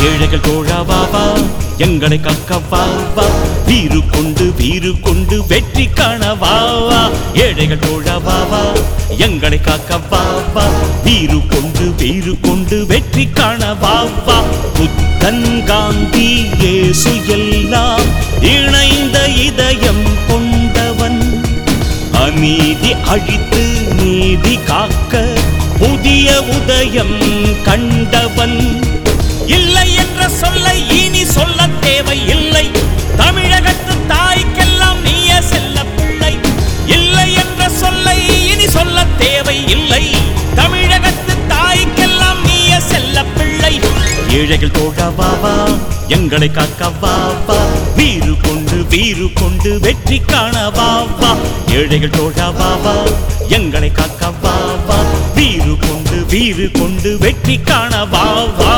ஏழைகள் தோழாவாவா எங்களை காக்கவாவா வீறு கொண்டு வீறு கொண்டு வெற்றி காணவாவா ஏழைகள் தோழாவாவா எங்களை காக்கவாவா வீறு கொண்டு வீறு கொண்டு வெற்றி காணவாவா புத்தன் காந்தி இயேசு எல்லாம் இணைந்த இதயம் கொண்டவன் அநீதி அழித்து நீதி காக்க புதிய உதயம் கண்டவன் இல்லை என்ற சொல்லை இனி சொல்ல தேவை இல்லை தமிழகத்து தாய்க்கெல்லாம் நீய செல்ல பிள்ளை இல்லை என்ற சொல்லை இனி சொல்ல தேவை இல்லை தமிழகத்து தாய்க்கெல்லாம் நீய செல்ல பிள்ளை ஏழைகள் தோழாவாவா எங்களை காக்கவாவா வீறு கொண்டு வீறு கொண்டு வெற்றி காணவாவா ஏழைகள் தோழாவாவா எங்களை காக்கவாவா வீறு கொண்டு வீறு கொண்டு வெற்றி காணவாவா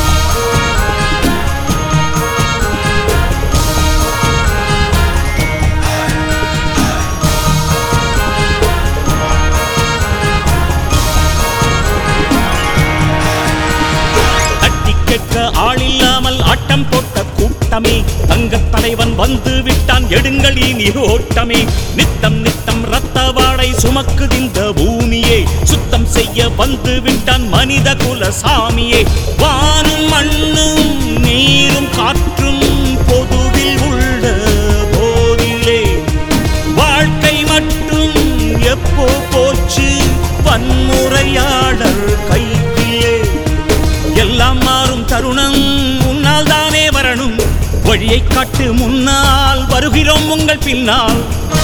தட்டி கேட்க ஆளில்லாமல் ஆட்டம் போட்ட கூட்டமே தங்கத் தலைவன் வந்து விட்டான் எடுங்கள் இனி ஓட்டமே நித்தம் நித்தம் ரத்த வாடை சுமக்குதிந்த பூமியே சுத்தம் செய்ய வந்து விட்டான் மனித குல சாமியே வானும் மண்ணும் நீரும் காற்றும் பொதுவில் உள்ள போதிலே வாழ்க்கை மட்டும் எப்போ போச்சு வன்முறையாளர் கையிலே எல்லாம் மாறும் தருணம் முன்னால் தானே வரணும் வழியை காட்டு முன்னால் வருகிறோம் உங்கள் பின்னால்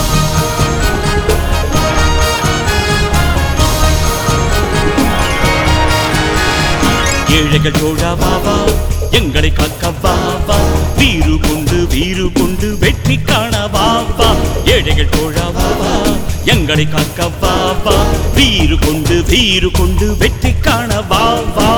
ஏழைகள் தோழாவாவா எங்களை காக்கவாவா வீறு கொண்டு வீறு கொண்டு வெற்றி காணவாவா ஏழைகள் தோழாவாவா எங்களை காக்கவாவா வீறு கொண்டு வீறு கொண்டு வெற்றி காணவாவா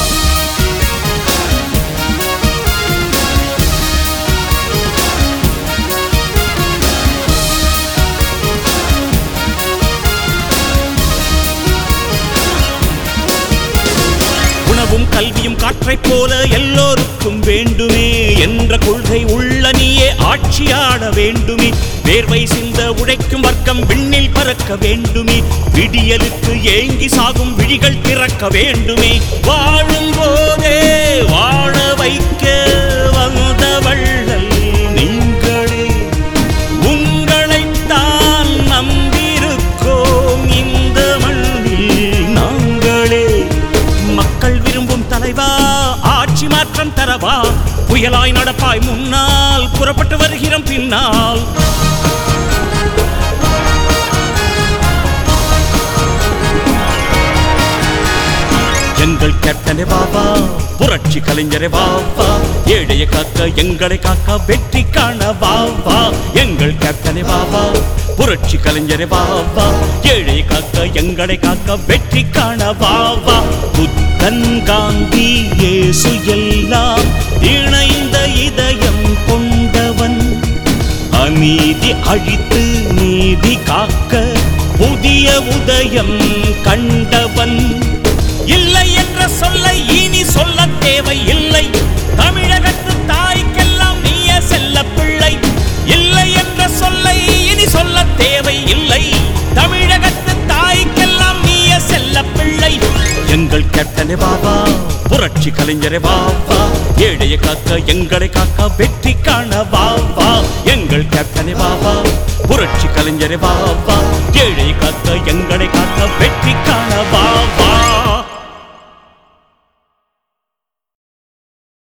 உணவும் கல்வியும் காற்றைப் போல எல்லோருக்கும் வேண்டுமே என்ற கொள்கை உள்ள நீயே ஆட்சியாட வேண்டுமே வேர்வை சிந்த உழைக்கும் வர்க்கம் விண்ணில் பறக்க வேண்டுமே விடியலுக்கு ஏங்கி சாகும் விழிகள் திறக்க வேண்டுமே வாழும் போதே வாழ வைக்க வந்த வள்ளல் நீங்களே உங்களைத்தான் நம்பியிருக்கோம் இந்த மண்ணில் நாங்களே மக்கள் விரும்பும் தலைவா ஆட்சி மாற்றம் தரவா புயலாய் நடப்பாய் முன்னால் புறப்பட்டு வருகிறோம் பின்னால் எங்கள் கேப்டனே பாபா புரட்சி கலைஞரே பாபா ஏழைய காக்க எங்களை காக்க வெற்றி காண பாபா எங்கள் கேப்டனே பாபா புரட்சி கலைஞரே பாபா ஏழைய காக்க எங்களை காக்க வெற்றி காண பாபா புத்தன் காந்தி இயேசு எல்லாம் இணைந்த இதயம் கொண்டவன் அநீதி அழித்து நீதி காக்க புதிய உதயம் கண்டவன் இல்லை என்ற சொல்லை இனி சொல்ல தேவை இல்லை தமிழகத்து தாய்க்கெல்லாம் நீய செல்ல பிள்ளை இல்லை என்ற சொல்லை இனி சொல்ல தேவை இல்லை தமிழகத்து தாய்க்கெல்லாம் நீய செல்ல பிள்ளை எங்கள் கேப்டனே பாபா புரட்சி கலைஞரே பாபா ஏழைய காக்க எங்களை காக்க வெற்றி காண பாபா எங்கள் கேப்டனே பாபா புரட்சி கலைஞரே பாபா ஏழைய காக்க எங்களை காக்க வெற்றி காண பாபா